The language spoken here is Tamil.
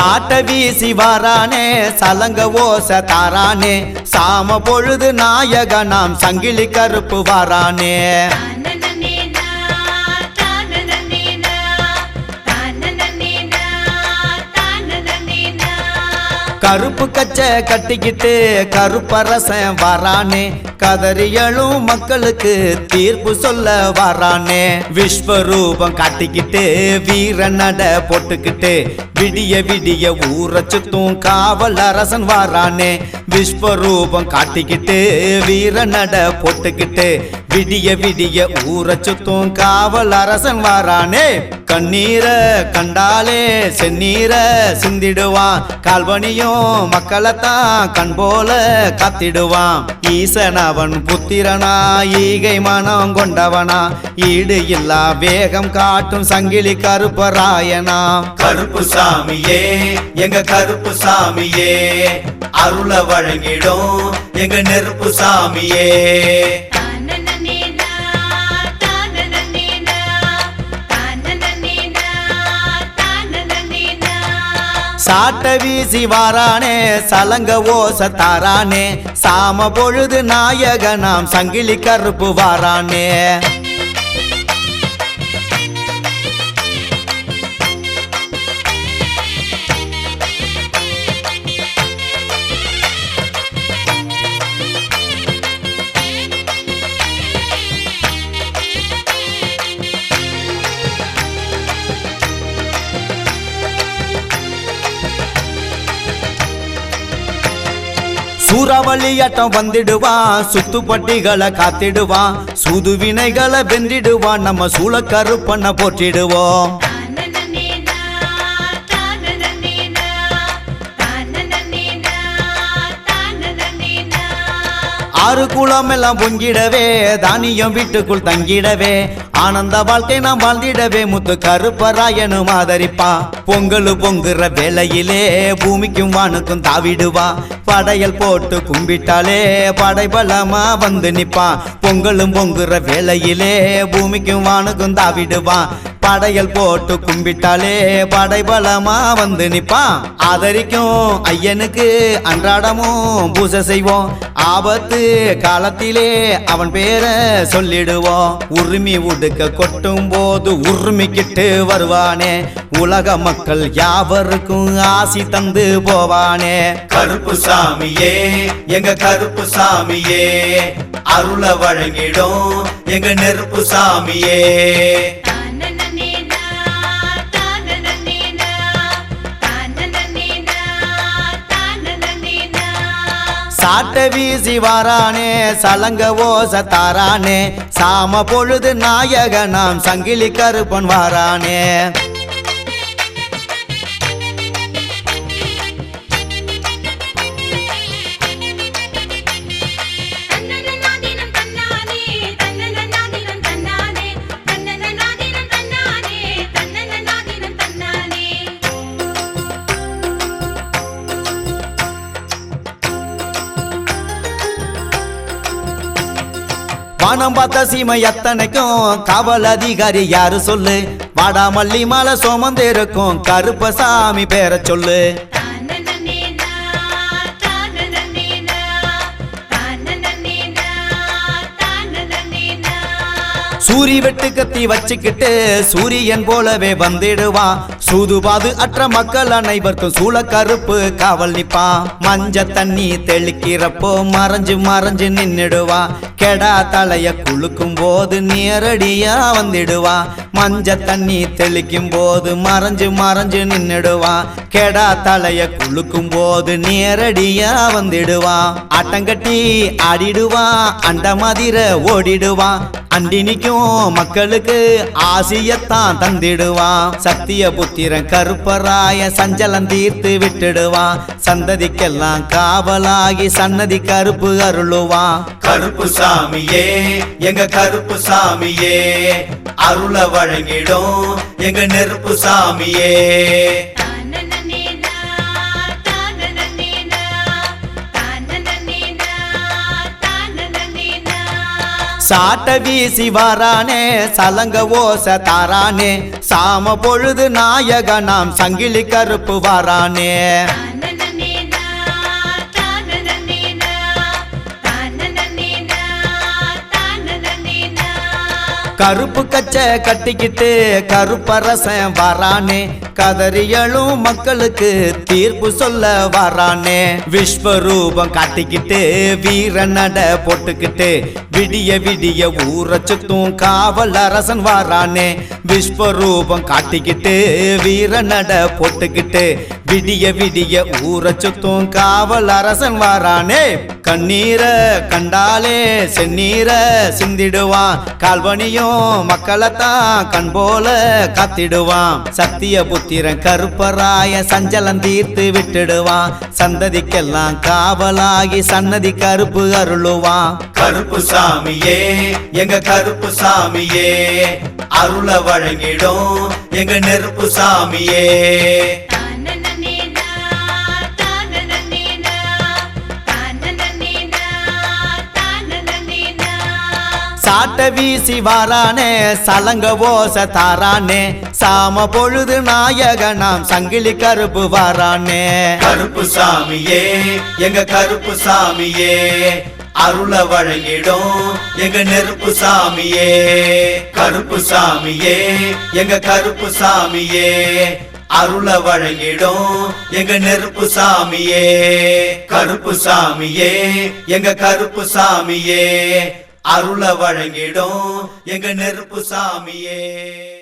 சாட்ட வீசி வாரானே சலங்க ஓச தாரானே சாம பொழுது நாயக நாம் சங்கிலி கருப்பு வாரானே தானனனேனா, தானனனேனா, தானனனேனா, தானனனேனா. கருப்பு கச்ச கட்டிக்கிட்டு கருப்பரசன் வாரானே கதறியலும் மக்களுக்கு தீர்ப்பு சொல்ல வாரானே விஸ்வரூபம் காட்டிக்கிட்டு வீர நட போட்டுக்கிட்டு விடிய விடிய ஊரை சுத்தும் காவல் அரசன் வாரானே விஸ்வரூபம் காட்டிக்கிட்டு வீர நட போட்டுக்கிட்டு விடிய விடிய ஊரை சுத்தும் காவல் அரசன் வாரானே கண்ணீரை கண்டாலே செந்நீர சிந்திடுவான் கால்வனியும் மக்களைத்தான் கண் போல காத்திடுவான் ஈசன் அவன் புத்திரனா ஈகை மனம் கொண்டவனா ஈடு இல்லா வேகம் காட்டும் சங்கிலி கருப்பராயனா கருப்பு சாமியே எங்க கருப்பு சாமியே அருள வழங்கிடும் எங்க நெருப்பு சாமியே தானனனேனா, தானனனேனா, தானனனேனா, தானனனேனா. சாட்ட வீசி வாரானே சலங்க ஓச தாரானே சாம பொழுது நாயக நாம் சங்கிலி கருப்பு வாரானே சூறாவளியாட்டம் வந்துடுவான் சுத்துப்பட்டிகளை காத்திடுவான் சூது வினைகளை வென்றிடுவான் நம்ம சூழ கருப்பண்ண போற்றிடுவோம் தானனனேனா, தானனனேனா, தானனனேனா, தானனனேனா. ஆறு குளம் எல்லாம் பொங்கிடவே தானியம் வீட்டுக்குள் தங்கிடவே ஆனந்த வாழ்க்கை நாம் வாழ்ந்திடவே முத்து கருப்பராயனும் ஆதரிப்பான் பொங்கல் பொங்குற வேளையிலே பூமிக்கும் வானுக்கும் தாவிடுவா படையல் போட்டு கும்பிட்டாலே படைபலமா வந்து நிப்பான் பொங்கலும் பொங்குற வேளையிலே பூமிக்கும் வானுக்கும் தாவிடுவான் படையல் போட்டு கும்பிட்டாலே படைபலமா வந்து நிப்பான் ஆதரிக்கும் ஐயனுக்கு அன்றாடமும் பூஜை செய்வோம் ஆபத்து காலத்திலே அவன் பேரை சொல்லிடுவோம் உரிமை உடுக்க கொட்டும் போது உரிமைக்கிட்டு வருவானே உலக மக்கள் யாவருக்கும் ஆசி தந்து போவானே கருப்பு சாமியே எங்க கருப்பு சாமியே அருள வழங்கிடும் எங்க நெருப்பு சாமியே தானனனேனா, தானனனேனா, தானனனேனா, தானனனேனா. சாட்ட வீசி வாரானே சலங்க ஓச தாரானே சாம பொழுது நாயக நாம் சங்கிலி கருப்பன் வாரானே தன்னனனாதினம் தன்னானே, தன்னனனாதினம் தன்னானே, தன்னனனாதினம் தன்னானே, தன்னனனாதினம் தன்னானே. வானம் பார்த்த சீமை எத்தனைக்கும் காவல் அதிகாரி யாரு சொல்லு வாடாமல்லி மலை சோமந்திருக்கும் கருப்பசாமி பேரை சொல்லு தானனனேனா, தானனனேனா, தானனனேனா, தானனனேனா. சூரி வெட்டு கத்தி வச்சுக்கிட்டு சூரியன் போலவே வந்திடுவான் சூதுபாது அற்ற மக்கள் அனைவருக்கும் சூழ கருப்பு காவல் நிப்பான் மஞ்ச தண்ணி தெளிக்கிறப்போ மறைஞ்சு மறைஞ்சு நின்னுடுவான் கெடா தலைய குலுக்கும் போது நேரடியா வந்துடுவான் மஞ்ச தண்ணி தெளிக்கும் போது மறைஞ்சு மறைஞ்சு நின்னுடுவான் கெடா தலைய குலுக்கும் போது நேரடியா வந்துடுவான் ஆட்டங்கட்டி ஆடிடுவான் அண்ட மதிர ஓடிடுவான் அண்டி நிற்கும் மக்களுக்கு ஆசியத்தான் தந்திடுவான் சத்திய புத்திரன் கருப்பராய சஞ்சலம் தீர்த்து விட்டுடுவான் சந்ததிக்கெல்லாம் காவலாகி சன்னதி கருப்பு அருளுவான் கருப்பு சாமியே எங்க கருப்பு சாமியே அருள வழங்கிடும் எங்க நெருப்பு சாமியே தானனனேனா, தானனனேனா, தானனனேனா, தானனனேனா. சாட்ட வீசி வாரானே சலங்க ஓச தாரானே சாம பொழுது நாயக நாம் சங்கிலி கருப்பு வாரானே தானனனேனா, தானனனேனா, தானனனேனா, தானனனேனா. கருப்பு கச்சை கட்டிக்கிட்டு கருப்பரசன் வரானே கதறியலும் மக்களுக்கு தீர்ப்பு சொல்ல வரானே விஸ்வரூபம் காட்டிக்கிட்டு வீர நட போட்டுக்கிட்டு விடிய விடிய ஊரை சுத்தும் காவல் அரசன் வரானே விஸ்வரூபம் காட்டிக்கிட்டு வீர நட போட்டுக்கிட்டு விடிய விடிய ஊரை சுத்தும் காவல் அரசன் வாரானே கண்ணீரை கண்டாலே செந்நீரை சிந்திடுவான் கால்வனியும் மக்களைத்தான் கண் போல காத்திடுவான் சத்திய புத்திரன் கருப்பராய சஞ்சலம் தீர்த்து விட்டுடுவான் சந்ததிக்கெல்லாம் காவலாகி சன்னதி கருப்பு அருளுவான் கருப்பு சாமியே எங்க கருப்பு சாமியே அருள வழங்கிடும் எங்க நெருப்பு சாமியே தானனனேனா, தானனனேனா, தானனனேனா, தானனனேனா. சாட்ட வீசி வாரானே சலங்க ஓச தாரானே சாம பொழுது நாயக நாம் சங்கிலி கருப்பு வாரானே கருப்பு சாமியே எங்க கருப்பு சாமியே அருள வழங்கிடும் எங்க நெருப்பு சாமியே கருப்பு சாமியே எங்க கருப்பு சாமியே அருள வழங்கிடும் எங்க நெருப்பு சாமியே கருப்பு சாமியே எங்க கருப்பு சாமியே அருள வழங்கிடும் எங்க நெருப்பு சாமியே